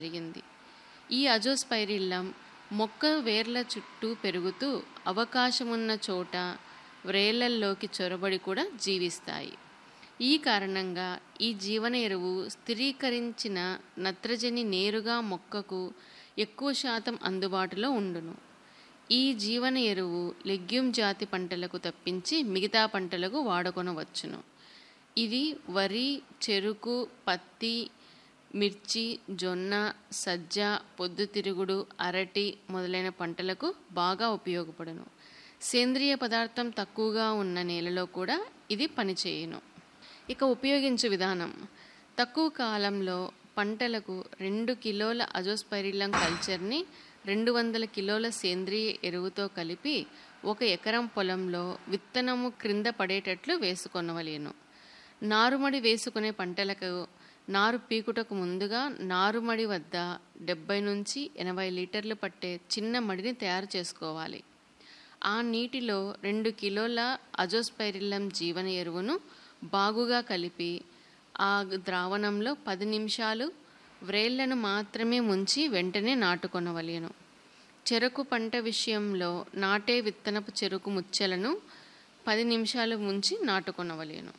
జరిగింది ఈ అజోస్పైరిల్లం మొక్క వేర్ల చుట్టూ పెరుగుతూ అవకాశమున్న చోట వ్రేళ్లల్లోకి చొరబడి కూడా జీవిస్తాయి ఈ కారణంగా ఈ జీవన ఎరువు స్థిరీకరించిన నత్రజని నేరుగా మొక్కకు ఎక్కువ శాతం అందుబాటులో ఉండును ఈ జీవన ఎరువు లెగ్యూమ్ జాతి పంటలకు తప్పించి మిగతా పంటలకు వాడుకొనవచ్చును ఇది వరి చెరుకు పత్తి మిర్చి జొన్న సజ్జ పొద్దుతిరుగుడు అరటి మొదలైన పంటలకు బాగా ఉపయోగపడును సేంద్రియ పదార్థం తక్కువగా ఉన్న నేలలో కూడా ఇది పనిచేయును ఇక ఉపయోగించు విధానం తక్కువ కాలంలో పంటలకు రెండు కిలోల అజోస్పైరిల్లం కల్చర్ని రెండు వందల కిలోల సేంద్రియ ఎరువుతో కలిపి ఒక ఎకరం పొలంలో విత్తనము క్రింద పడేటట్లు వేసుకొనవలేను నారుమడి వేసుకునే పంటలకు నారు పీకుటకు ముందుగా నారుమడి వద్ద డెబ్బై నుంచి ఎనభై లీటర్లు పట్టే చిన్న మడిని తయారు చేసుకోవాలి ఆ నీటిలో రెండు కిలోల అజోస్పైరిల్లం జీవన ఎరువును బాగుగా కలిపి ఆ ద్రావణంలో పది నిమిషాలు వ్రేళ్లను మాత్రమే ముంచి వెంటనే నాటుకొనవలెను చెరకు పంట విషయంలో నాటే విత్తనపు చెరుకు ముచ్చెలను పది నిమిషాలు ముంచి నాటుకొనవలెను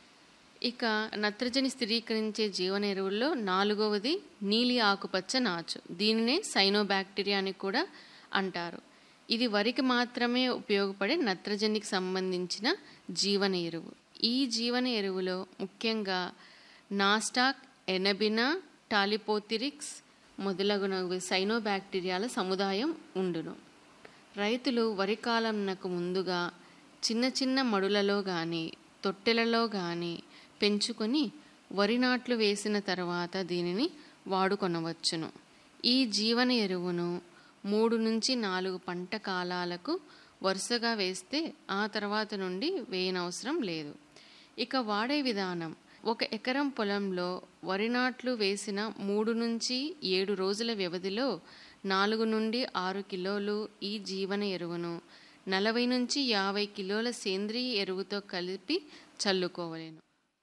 ఇక నత్రజని స్థిరీకరించే జీవన ఎరువుల్లో నాలుగవది నీలి ఆకుపచ్చ నాచు దీనినే సైనోబాక్టీరియా అని కూడా అంటారు ఇది వరికి మాత్రమే ఉపయోగపడే నత్రజనికి సంబంధించిన జీవన ఎరువు ఈ జీవన ఎరువులో ముఖ్యంగా నాస్టాక్ ఎనబినా టాలిపోతిరిక్స్ మొదలగునవి సైనోబాక్టీరియాల సముదాయం ఉండును రైతులు వరి కాలంనకు ముందుగా చిన్న చిన్న మడులలో కానీ తొట్టెలలో కానీ పెంచుకొని వరి నాట్లు వేసిన తర్వాత దీనిని వాడుకొనవచ్చును ఈ జీవన ఎరువును మూడు నుంచి నాలుగు పంట కాలాలకు వరుసగా వేస్తే ఆ తర్వాత నుండి వేయనవసరం లేదు ఇక వాడే విధానం ఒక ఎకరం పొలంలో వరి నాట్లు వేసిన మూడు నుంచి ఏడు రోజుల వ్యవధిలో నాలుగు నుండి ఆరు కిలోలు ఈ జీవన ఎరువును నలభై నుంచి యాభై కిలోల సేంద్రియ ఎరువుతో కలిపి చల్లుకోవలేను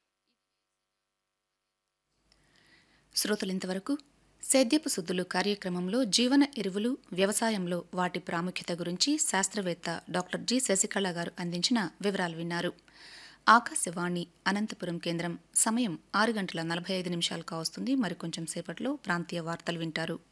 శ్రోతలు ఇంతవరకు సేద్యపు సుద్దులు కార్యక్రమంలో జీవన ఎరువులు వ్యవసాయంలో వాటి ప్రాముఖ్యత గురించి శాస్త్రవేత్త డాక్టర్ జి శశికళ గారు అందించిన వివరాలు విన్నారు ఆకాశవాణి అనంతపురం కేంద్రం సమయం ఆరు గంటల నలభై ఐదు నిమిషాలు కావస్తుంది మరికొంచెం సేపట్లో ప్రాంతీయ వార్తలు వింటారు